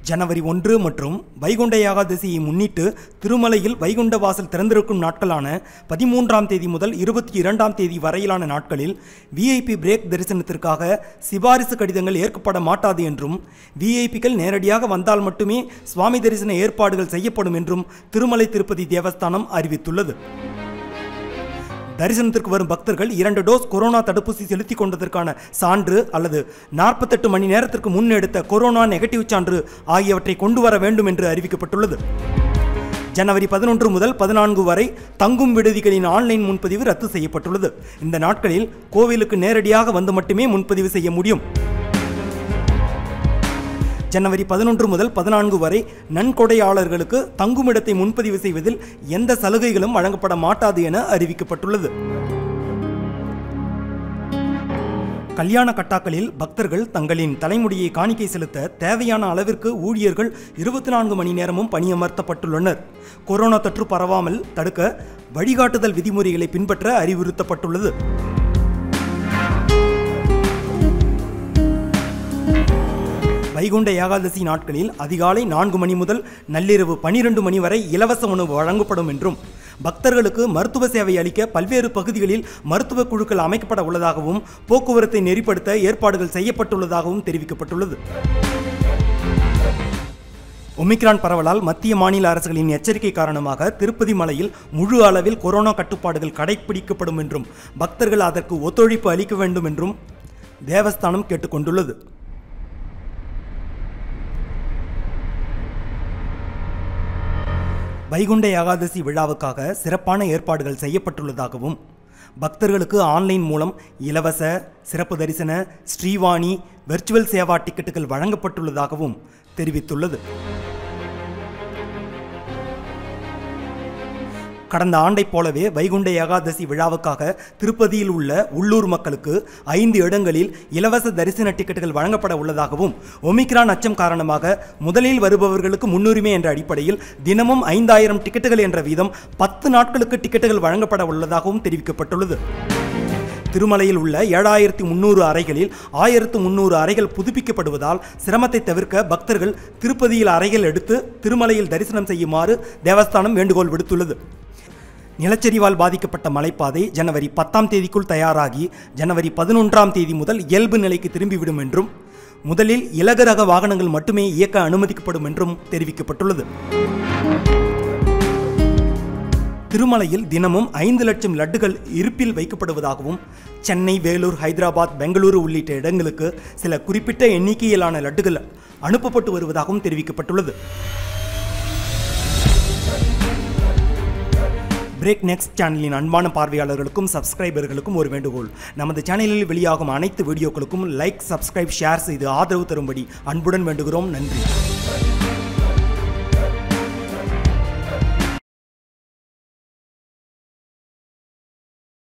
ஜனவரி ஒன்று மற்றும் வைகுண்ட ஏகாதசியை முன்னிட்டு திருமலையில் வைகுண்ட வாசல் திறந்திருக்கும் நாட்களான பதிமூன்றாம் தேதி முதல் இருபத்தி இரண்டாம் தேதி வரையிலான நாட்களில் விஐபி பிரேக் தரிசனத்திற்காக சிபாரிசு கடிதங்கள் ஏற்கப்பட மாட்டாது என்றும் விஐபிக்கள் நேரடியாக வந்தால் மட்டுமே சுவாமி தரிசன ஏற்பாடுகள் செய்யப்படும் என்றும் திருமலை திருப்பதி தேவஸ்தானம் அறிவித்துள்ளது தரிசனத்திற்கு வரும் பக்தர்கள் இரண்டு டோஸ் கொரோனா தடுப்பூசி செலுத்திக் கொண்டதற்கான சான்று அல்லது நாற்பத்தெட்டு மணி நேரத்திற்கு முன் எடுத்த கொரோனா நெகட்டிவ் சான்று ஆகியவற்றை கொண்டு வர வேண்டும் என்று அறிவிக்கப்பட்டுள்ளது ஜனவரி பதினொன்று முதல் பதினான்கு வரை தங்கும் விடுதிகளின் ஆன்லைன் முன்பதிவு ரத்து செய்யப்பட்டுள்ளது இந்த நாட்களில் கோவிலுக்கு நேரடியாக வந்து மட்டுமே முன்பதிவு செய்ய முடியும் ஜனவரி பதினொன்று முதல் பதினான்கு வரை நன்கொடையாளர்களுக்கு தங்குமிடத்தை முன்பதிவு செய்வதில் எந்த சலுகைகளும் வழங்கப்பட மாட்டாது என அறிவிக்கப்பட்டுள்ளது கல்யாண கட்டாக்களில் பக்தர்கள் தங்களின் தலைமுடியை காணிக்கை செலுத்த தேவையான அளவிற்கு ஊழியர்கள் இருபத்தி நான்கு மணி நேரமும் பணியமர்த்தப்பட்டுள்ளனர் கொரோனா தொற்று பரவாமல் தடுக்க வழிகாட்டுதல் விதிமுறைகளை பின்பற்ற அறிவுறுத்தப்பட்டுள்ளது வைகுண்ட ஏகாதசி நாட்களில் அதிகாலை நான்கு மணி முதல் நள்ளிரவு பனிரெண்டு மணி வரை இலவச உணவு வழங்கப்படும் என்றும் பக்தர்களுக்கு மருத்துவ சேவை அளிக்க பல்வேறு பகுதிகளில் மருத்துவ குழுக்கள் அமைக்கப்பட உள்ளதாகவும் போக்குவரத்தை நெறிப்படுத்த ஏற்பாடுகள் செய்யப்பட்டுள்ளதாகவும் தெரிவிக்கப்பட்டுள்ளது ஒமிக்ரான் பரவலால் மத்திய மாநில அரசுகளின் எச்சரிக்கை காரணமாக திருப்பதி மலையில் முழு அளவில் கொரோனா கட்டுப்பாடுகள் கடைபிடிக்கப்படும் என்றும் பக்தர்கள் அதற்கு ஒத்துழைப்பு அளிக்க வேண்டும் என்றும் தேவஸ்தானம் கேட்டுக்கொண்டுள்ளது வைகுண்ட ஏகாதசி விழாவுக்காக சிறப்பான ஏற்பாடுகள் செய்யப்பட்டுள்ளதாகவும் பக்தர்களுக்கு ஆன்லைன் மூலம் இலவச சிறப்பு தரிசன ஸ்ரீவாணி வெர்ச்சுவல் சேவா டிக்கெட்டுகள் வழங்கப்பட்டுள்ளதாகவும் தெரிவித்துள்ளது கடந்த ஆண்டைப் போலவே வைகுண்ட ஏகாதசி விழாவுக்காக திருப்பதியில் உள்ள உள்ளூர் மக்களுக்கு ஐந்து இடங்களில் இலவச தரிசன டிக்கெட்டுகள் வழங்கப்பட உள்ளதாகவும் ஒமிக்ரான் அச்சம் காரணமாக முதலில் வருபவர்களுக்கு முன்னுரிமை என்ற அடிப்படையில் தினமும் ஐந்தாயிரம் டிக்கெட்டுகள் என்ற வீதம் பத்து நாட்களுக்கு டிக்கெட்டுகள் வழங்கப்பட உள்ளதாகவும் தெரிவிக்கப்பட்டுள்ளது திருமலையில் உள்ள ஏழாயிரத்தி முந்நூறு அறைகளில் ஆயிரத்து முந்நூறு அறைகள் புதுப்பிக்கப்படுவதால் சிரமத்தை தவிர்க்க பக்தர்கள் திருப்பதியில் அறைகள் எடுத்து திருமலையில் தரிசனம் செய்யுமாறு தேவஸ்தானம் வேண்டுகோள் விடுத்துள்ளது நிலச்சரிவால் பாதிக்கப்பட்ட மலைப்பாதை ஜனவரி பத்தாம் தேதிக்குள் தயாராகி ஜனவரி பதினொன்றாம் தேதி முதல் இயல்பு நிலைக்கு திரும்பிவிடும் என்றும் முதலில் இலகு ரக வாகனங்கள் மட்டுமே இயக்க அனுமதிக்கப்படும் என்றும் தெரிவிக்கப்பட்டுள்ளது திருமலையில் தினமும் ஐந்து லட்சம் லட்டுகள் இருப்பில் வைக்கப்படுவதாகவும் சென்னை வேலூர் ஹைதராபாத் பெங்களூரு உள்ளிட்ட இடங்களுக்கு சில குறிப்பிட்ட எண்ணிக்கையிலான லட்டுகள் அனுப்பப்பட்டு வருவதாகவும் தெரிவிக்கப்பட்டுள்ளது பிரேக் நெக்ஸ்ட் சேனலின் அன்பான பார்வையாளர்களுக்கும் சப்ஸ்கிரைபர்களுக்கும் ஒரு வேண்டுகோள் நமது சேனலில் வெளியாகும் அனைத்து வீடியோக்களுக்கும் லைக் சப்ஸ்கிரைப் ஷேர் செய்து ஆதரவு தரும்படி அன்புடன் வேண்டுகிறோம் நன்றி